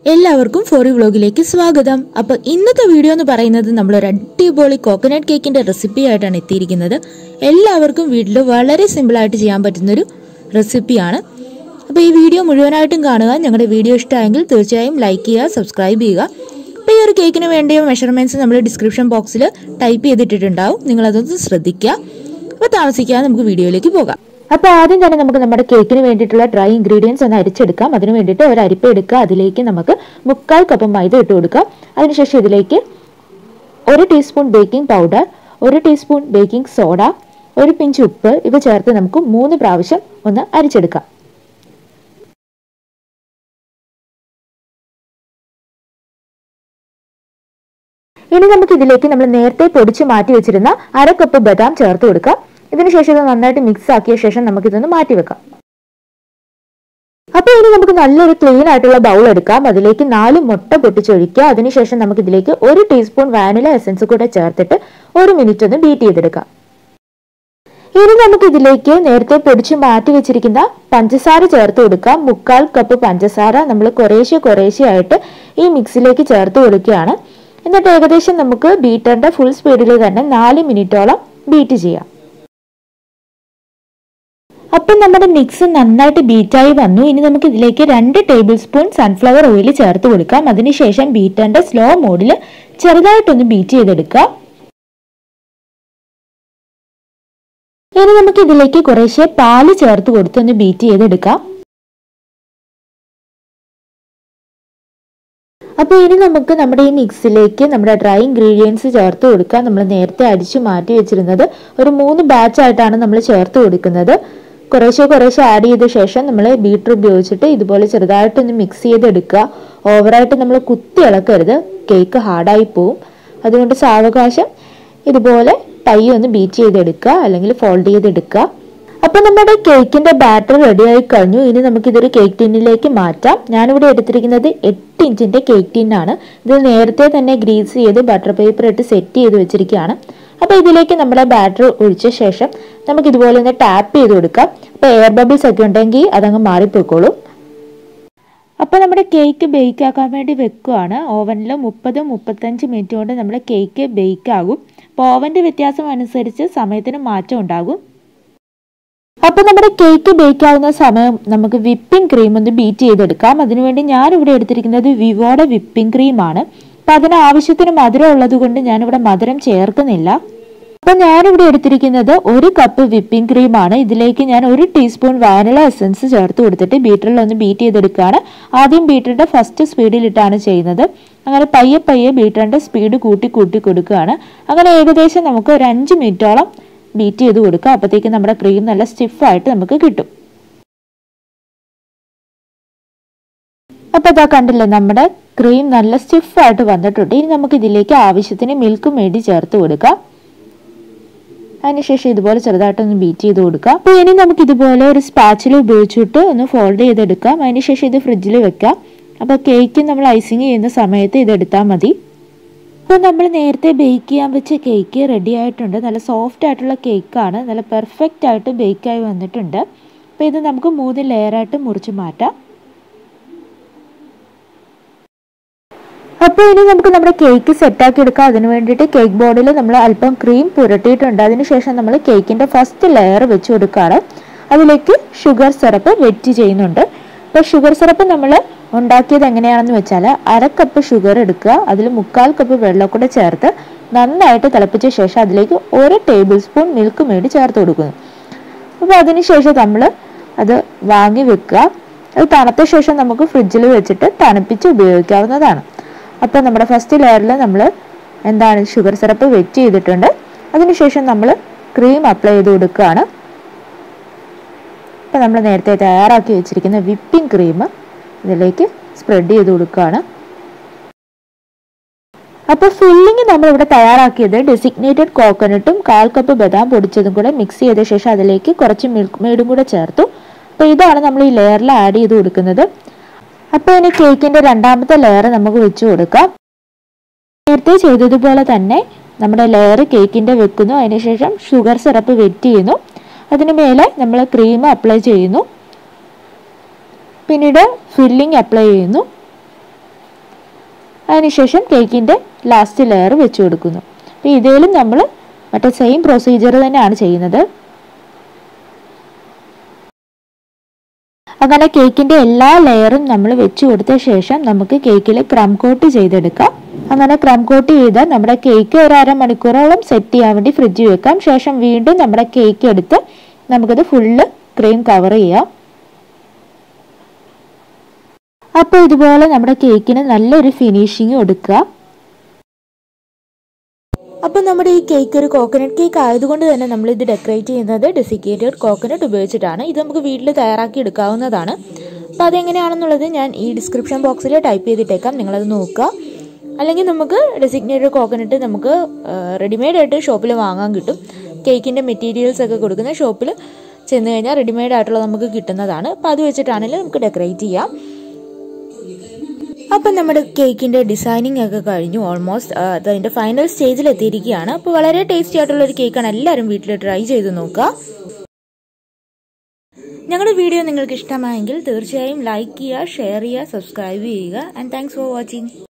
എല്ലാവർക്കും ഫോറി വ്ളോഗിലേക്ക് സ്വാഗതം അപ്പൊ ഇന്നത്തെ വീഡിയോ എന്ന് പറയുന്നത് നമ്മൾ ഒരു അടിപൊളി കോക്കനട്ട് കേക്കിന്റെ റെസിപ്പി ആയിട്ടാണ് എത്തിയിരിക്കുന്നത് എല്ലാവർക്കും വീട്ടിൽ വളരെ സിമ്പിൾ ആയിട്ട് ചെയ്യാൻ പറ്റുന്ന ഒരു റെസിപ്പിയാണ് അപ്പോൾ ഈ വീഡിയോ മുഴുവനായിട്ടും കാണുക ഞങ്ങളുടെ വീഡിയോ ഇഷ്ടമായെങ്കിൽ തീർച്ചയായും ലൈക്ക് ചെയ്യുക സബ്സ്ക്രൈബ് ചെയ്യുക അപ്പോൾ ഈ ഒരു കേക്കിന് വേണ്ടിയ മെഷർമെന്റ്സ് നമ്മൾ ഡിസ്ക്രിപ്ഷൻ ബോക്സിൽ ടൈപ്പ് ചെയ്തിട്ടിട്ടുണ്ടാവും നിങ്ങളതൊന്ന് ശ്രദ്ധിക്കുക അപ്പോൾ താമസിക്കാതെ നമുക്ക് വീഡിയോയിലേക്ക് പോകാം അപ്പോൾ ആദ്യം തന്നെ നമുക്ക് നമ്മുടെ കേക്കിന് വേണ്ടിയിട്ടുള്ള ഡ്രൈ ഇൻഗ്രീഡിയൻസ് ഒന്ന് അരിച്ചെടുക്കാം അതിന് വേണ്ടിയിട്ട് ഒരു അരിപ്പ എടുക്കുക അതിലേക്ക് നമുക്ക് മുക്കാൽ കപ്പ് മൈദ ഇട്ട് കൊടുക്കാം അതിനുശേഷം ഇതിലേക്ക് ഒരു ടീസ്പൂൺ ബേക്കിംഗ് പൗഡർ ഒരു ടീസ്പൂൺ ബേക്കിംഗ് സോഡ ഒരു പിഞ്ച് ഉപ്പ് ഇവ ചേർത്ത് നമുക്ക് മൂന്ന് പ്രാവശ്യം ഒന്ന് അരിച്ചെടുക്കാം ഇനി നമുക്ക് ഇതിലേക്ക് നമ്മൾ നേരത്തെ പൊടിച്ച് മാറ്റി വെച്ചിരുന്ന അര കപ്പ് ബദാം ചേർത്ത് കൊടുക്കാം ഇതിനുശേഷം ഇത് നന്നായിട്ട് മിക്സ് ആക്കിയ ശേഷം നമുക്ക് ഇതൊന്ന് മാറ്റി വെക്കാം അപ്പൊ ഇനി നമുക്ക് നല്ലൊരു ക്ലീൻ ആയിട്ടുള്ള ബൗൾ എടുക്കാം അതിലേക്ക് നാല് മുട്ട പൊട്ടിച്ചൊഴിക്കുക അതിനുശേഷം നമുക്ക് ഇതിലേക്ക് ഒരു ടീസ്പൂൺ വാനില എസൻസ് കൂടെ ചേർത്തിട്ട് ഒരു മിനിറ്റ് ഒന്ന് ബീറ്റ് ചെയ്തെടുക്കാം ഇനി നമുക്ക് ഇതിലേക്ക് നേരത്തെ പൊടിച്ച് മാറ്റി വെച്ചിരിക്കുന്ന പഞ്ചസാര ചേർത്ത് കൊടുക്കാം മുക്കാൽ കപ്പ് പഞ്ചസാര നമ്മൾ കുറേശ്ശെ കുറേശ്ശെ ആയിട്ട് ഈ മിക്സിലേക്ക് ചേർത്ത് കൊടുക്കുകയാണ് എന്നിട്ട് ഏകദേശം നമുക്ക് ബീറ്ററിന്റെ ഫുൾ സ്പീഡിൽ തന്നെ നാല് മിനിറ്റോളം ബീറ്റ് ചെയ്യാം അപ്പം നമ്മുടെ മിക്സ് നന്നായിട്ട് ബീറ്റായി വന്നു ഇനി നമുക്ക് ഇതിലേക്ക് രണ്ട് ടേബിൾ സ്പൂൺ സൺഫ്ലവർ ഓയിൽ ചേർത്ത് കൊടുക്കാം അതിനുശേഷം ബീറ്ററിന്റെ സ്ലോ മോഡിൽ ചെറുതായിട്ടൊന്ന് ബീറ്റ് ചെയ്തെടുക്കാം ഇനി നമുക്ക് ഇതിലേക്ക് കുറേശ്ശെ പാല് ചേർത്ത് കൊടുത്ത് ഒന്ന് ബീറ്റ് ചെയ്തെടുക്കാം അപ്പോൾ ഇനി നമുക്ക് നമ്മുടെ ഈ മിക്സിലേക്ക് നമ്മുടെ ഡ്രൈ ഇൻഗ്രീഡിയൻസ് ചേർത്ത് കൊടുക്കാം നമ്മൾ നേരത്തെ അടിച്ചു മാറ്റി വെച്ചിരുന്നത് ഒരു മൂന്ന് ബാച്ച് ആയിട്ടാണ് നമ്മൾ ചേർത്ത് കൊടുക്കുന്നത് കുറേശ്ശെ കുറേശ്ശെ ആഡ് ചെയ്ത ശേഷം നമ്മൾ ബീറ്റർ ഉപയോഗിച്ചിട്ട് ഇതുപോലെ ചെറുതായിട്ടൊന്ന് മിക്സ് ചെയ്തെടുക്കുക ഓവറായിട്ട് നമ്മൾ കുത്തി ഇളക്കരുത് കേക്ക് ഹാർഡായി പോവും അതുകൊണ്ട് സാവകാശം ഇതുപോലെ പയ്യെ ഒന്ന് ബീറ്റ് ചെയ്തെടുക്കുക അല്ലെങ്കിൽ ഫോൾഡ് ചെയ്തെടുക്കുക അപ്പൊ നമ്മുടെ കേക്കിന്റെ ബാറ്റർ റെഡിയായി കഴിഞ്ഞു ഇനി നമുക്ക് ഇതൊരു കേക്ക് ടിന്നിലേക്ക് മാറ്റാം ഞാനിവിടെ എടുത്തിരിക്കുന്നത് എട്ട് ഇഞ്ചിന്റെ കേക്ക് ടിന്നാണ് ഇത് നേരത്തെ തന്നെ ഗ്രീസ് ചെയ്ത് ബട്ടർ പേപ്പർ ഇട്ട് സെറ്റ് ചെയ്ത് വെച്ചിരിക്കുകയാണ് അപ്പൊ ഇതിലേക്ക് നമ്മുടെ ബാറ്റർ ഒഴിച്ച ശേഷം നമുക്ക് ഇതുപോലെ ഒന്ന് ടാപ്പ് ചെയ്ത് കൊടുക്കാം അപ്പൊ എയർ ബബിൾസ് ഒക്കെ ഉണ്ടെങ്കിൽ അതങ്ങ് മാറിപ്പോയിക്കോളും അപ്പോൾ നമ്മുടെ കേക്ക് ബേക്ക് ആക്കാൻ വേണ്ടി വെക്കുവാണ് ഓവനിൽ മുപ്പത് മുപ്പത്തഞ്ച് മിനിറ്റ് കൊണ്ട് നമ്മുടെ കേക്ക് ബേക്ക് ആകും അപ്പോൾ ഓവൻ്റെ വ്യത്യാസം അനുസരിച്ച് സമയത്തിന് മാറ്റം ഉണ്ടാകും അപ്പോൾ നമ്മുടെ കേക്ക് ബേക്ക് ആവുന്ന സമയം നമുക്ക് വിപ്പിംഗ് ക്രീം ഒന്ന് ബീറ്റ് ചെയ്തെടുക്കാം അതിനുവേണ്ടി ഞാനിവിടെ എടുത്തിരിക്കുന്നത് വിവോയുടെ വിപ്പിംഗ് ക്രീമാണ് അപ്പം അതിന് ആവശ്യത്തിന് മധുരം ഉള്ളത് കൊണ്ട് ഞാനിവിടെ മധുരം ചേർക്കുന്നില്ല അപ്പം ഞാനിവിടെ എടുത്തിരിക്കുന്നത് ഒരു കപ്പ് വിപ്പിംഗ് ക്രീമാണ് ഇതിലേക്ക് ഞാൻ ഒരു ടീസ്പൂൺ വാനില എസൻസ് ചേർത്ത് കൊടുത്തിട്ട് ബീറ്ററിൽ ഒന്ന് ബീറ്റ് ചെയ്തെടുക്കുകയാണ് ആദ്യം ബീറ്ററിന്റെ ഫസ്റ്റ് സ്പീഡിലിട്ടാണ് ചെയ്യുന്നത് അങ്ങനെ പയ്യെ പയ്യെ ബീറ്ററിന്റെ സ്പീഡ് കൂട്ടി കൂട്ടി കൊടുക്കുകയാണ് അങ്ങനെ ഏകദേശം നമുക്ക് ഒരു അഞ്ച് മിനിറ്റോളം ബീറ്റ് ചെയ്ത് കൊടുക്കുക അപ്പോഴത്തേക്ക് നമ്മുടെ ക്രീം നല്ല സ്റ്റിഫായിട്ട് നമുക്ക് കിട്ടും അപ്പോൾ ഇതാ കണ്ടില്ലേ നമ്മുടെ ക്രീം നല്ല സ്റ്റിഫായിട്ട് വന്നിട്ടുണ്ട് ഇനി നമുക്ക് ഇതിലേക്ക് ആവശ്യത്തിന് മിൽക്ക് മേടി ചേർത്ത് കൊടുക്കാം അതിനുശേഷം ഇതുപോലെ ചെറുതായിട്ടൊന്ന് ബീറ്റ് ചെയ്ത് കൊടുക്കാം അപ്പോൾ ഇനി നമുക്ക് ഇതുപോലെ ഒരു സ്പാച്ചിൽ ഉപയോഗിച്ചിട്ട് ഒന്ന് ഫോൾഡ് ചെയ്തെടുക്കാം അതിനുശേഷം ഇത് ഫ്രിഡ്ജിൽ വെക്കാം അപ്പോൾ കേക്ക് നമ്മൾ ഐസിങ് ചെയ്യുന്ന സമയത്ത് ഇത് എടുത്താൽ മതി അപ്പോൾ നമ്മൾ നേരത്തെ ബേക്ക് ചെയ്യാൻ വെച്ച കേക്ക് റെഡി ആയിട്ടുണ്ട് നല്ല സോഫ്റ്റ് ആയിട്ടുള്ള കേക്കാണ് നല്ല പെർഫെക്റ്റ് ആയിട്ട് ബേക്കായി വന്നിട്ടുണ്ട് അപ്പോൾ ഇത് നമുക്ക് മൂന്ന് ലെയറായിട്ട് മുറിച്ച് മാറ്റാം അപ്പോൾ ഇനി നമുക്ക് നമ്മുടെ കേക്ക് സെറ്റാക്കി എടുക്കാം അതിന് വേണ്ടിയിട്ട് കേക്ക് ബോർഡിൽ നമ്മൾ അല്പം ക്രീം പുരട്ടിയിട്ടുണ്ട് അതിനുശേഷം നമ്മൾ കേക്കിൻ്റെ ഫസ്റ്റ് ലെയർ വെച്ച് കൊടുക്കുകയാണ് അതിലേക്ക് ഷുഗർ സിറപ്പ് വെറ്റ് ചെയ്യുന്നുണ്ട് അപ്പോൾ ഷുഗർ സിറപ്പ് നമ്മൾ ഉണ്ടാക്കിയത് എങ്ങനെയാണെന്ന് വെച്ചാൽ അര കപ്പ് ഷുഗർ എടുക്കുക അതിൽ മുക്കാൽ കപ്പ് വെള്ളം കൂടെ ചേർത്ത് നന്നായിട്ട് തിളപ്പിച്ച ശേഷം അതിലേക്ക് ഒരു ടേബിൾ സ്പൂൺ മിൽക്ക് മേടി ചേർത്ത് കൊടുക്കുന്നു അപ്പോൾ അതിനുശേഷം നമ്മൾ അത് വാങ്ങി വെക്കുക അത് തണുത്ത ശേഷം നമുക്ക് ഫ്രിഡ്ജിൽ വെച്ചിട്ട് തണുപ്പിച്ച് ഉപയോഗിക്കാവുന്നതാണ് അപ്പോൾ നമ്മുടെ ഫസ്റ്റ് ലെയറിൽ നമ്മൾ എന്താണ് ഷുഗർ സിറപ്പ് വെറ്റ് ചെയ്തിട്ടുണ്ട് അതിനുശേഷം നമ്മൾ ക്രീം അപ്ലൈ ചെയ്ത് കൊടുക്കുകയാണ് അപ്പോൾ നമ്മൾ നേരത്തെ തയ്യാറാക്കി വെച്ചിരിക്കുന്ന വിപ്പിംഗ് ക്രീം ഇതിലേക്ക് സ്പ്രെഡ് ചെയ്ത് കൊടുക്കുകയാണ് അപ്പോൾ ഫില്ലിങ് നമ്മൾ ഇവിടെ തയ്യാറാക്കിയത് ഡെസിഗ്നേറ്റഡ് കോക്കനട്ടും കാൽ കപ്പ് ബദാം പൊടിച്ചതും കൂടെ മിക്സ് ചെയ്ത ശേഷം അതിലേക്ക് കുറച്ച് മിൽക്ക് മെയ്ഡും കൂടെ ചേർത്തു അപ്പോൾ ഇതാണ് നമ്മൾ ഈ ലെയറിൽ ആഡ് ചെയ്ത് കൊടുക്കുന്നത് അപ്പോൾ ഇനി കേക്കിൻ്റെ രണ്ടാമത്തെ ലെയർ നമുക്ക് വെച്ച് കൊടുക്കാം നേരത്തെ ചെയ്തതുപോലെ തന്നെ നമ്മുടെ ലെയർ കേക്കിൻ്റെ വെക്കുന്നു അതിനുശേഷം ഷുഗർ സിറപ്പ് വെറ്റ് ചെയ്യുന്നു അതിന് മേലെ നമ്മൾ ക്രീം അപ്ലൈ ചെയ്യുന്നു പിന്നീട് ഫില്ലിംഗ് അപ്ലൈ ചെയ്യുന്നു അതിനുശേഷം കേക്കിൻ്റെ ലാസ്റ്റ് ലെയർ വെച്ച് കൊടുക്കുന്നു അപ്പോൾ ഇതിലും നമ്മൾ മറ്റേ സെയിം പ്രൊസീജിയർ തന്നെയാണ് ചെയ്യുന്നത് അങ്ങനെ കേക്കിൻ്റെ എല്ലാ ലെയറും നമ്മൾ വെച്ച് കൊടുത്ത ശേഷം നമുക്ക് കേക്കിൽ ക്രം കോട്ട് ചെയ്തെടുക്കാം അങ്ങനെ ക്രം കോട്ട് ചെയ്താൽ നമ്മുടെ കേക്ക് ഒരു അരമണിക്കൂറോളം സെറ്റ് ചെയ്യാൻ വേണ്ടി ഫ്രിഡ്ജിൽ വെക്കാം ശേഷം വീണ്ടും നമ്മുടെ കേക്ക് എടുത്ത് നമുക്കത് ഫുള്ള് ക്രീം കവർ ചെയ്യാം അപ്പോൾ ഇതുപോലെ നമ്മുടെ കേക്കിന് നല്ലൊരു ഫിനിഷിങ് കൊടുക്കുക അപ്പോൾ നമ്മുടെ ഈ കേക്ക് ഒരു കോക്കനട്ട് കേക്ക് ആയതുകൊണ്ട് തന്നെ നമ്മൾ ഇത് ഡെക്കറേറ്റ് ചെയ്യുന്നത് ഡെസിക്കേറ്റഡ് കോക്കനട്ട് ഉപയോഗിച്ചിട്ടാണ് ഇത് നമുക്ക് വീട്ടിൽ തയ്യാറാക്കി എടുക്കാവുന്നതാണ് അപ്പോൾ അതെങ്ങനെയാണെന്നുള്ളത് ഞാൻ ഈ ഡിസ്ക്രിപ്ഷൻ ബോക്സിൽ ടൈപ്പ് ചെയ്തിട്ടേക്കാം നിങ്ങളത് നോക്കുക അല്ലെങ്കിൽ നമുക്ക് ഡെസിഗ്നേറ്റഡ് കോക്കനട്ട് നമുക്ക് റെഡിമെയ്ഡ് ആയിട്ട് ഷോപ്പിൽ വാങ്ങാൻ കിട്ടും കേക്കിൻ്റെ മെറ്റീരിയൽസ് ഒക്കെ കൊടുക്കുന്ന ഷോപ്പിൽ ചെന്ന് കഴിഞ്ഞാൽ റെഡിമെയ്ഡ് ആയിട്ടുള്ള നമുക്ക് കിട്ടുന്നതാണ് അപ്പോൾ അത് വെച്ചിട്ടാണെങ്കിലും നമുക്ക് ഡെക്കറേറ്റ് ചെയ്യാം അപ്പം നമ്മുടെ കേക്കിന്റെ ഡിസൈനിങ് ഒക്കെ കഴിഞ്ഞു ഓൾമോസ്റ്റ് അതിന്റെ ഫൈനൽ സ്റ്റേജിൽ എത്തിയിരിക്കുകയാണ് അപ്പോൾ വളരെ ടേസ്റ്റി ആയിട്ടുള്ള ഒരു കേക്കാണ് എല്ലാവരും വീട്ടിൽ ട്രൈ ചെയ്ത് നോക്കുക ഞങ്ങളുടെ വീഡിയോ നിങ്ങൾക്ക് ഇഷ്ടമായെങ്കിൽ തീർച്ചയായും ലൈക്ക് ചെയ്യുക ഷെയർ ചെയ്യുക സബ്സ്ക്രൈബ് ചെയ്യുക ആൻഡ് താങ്ക്സ് ഫോർ വാച്ചിങ്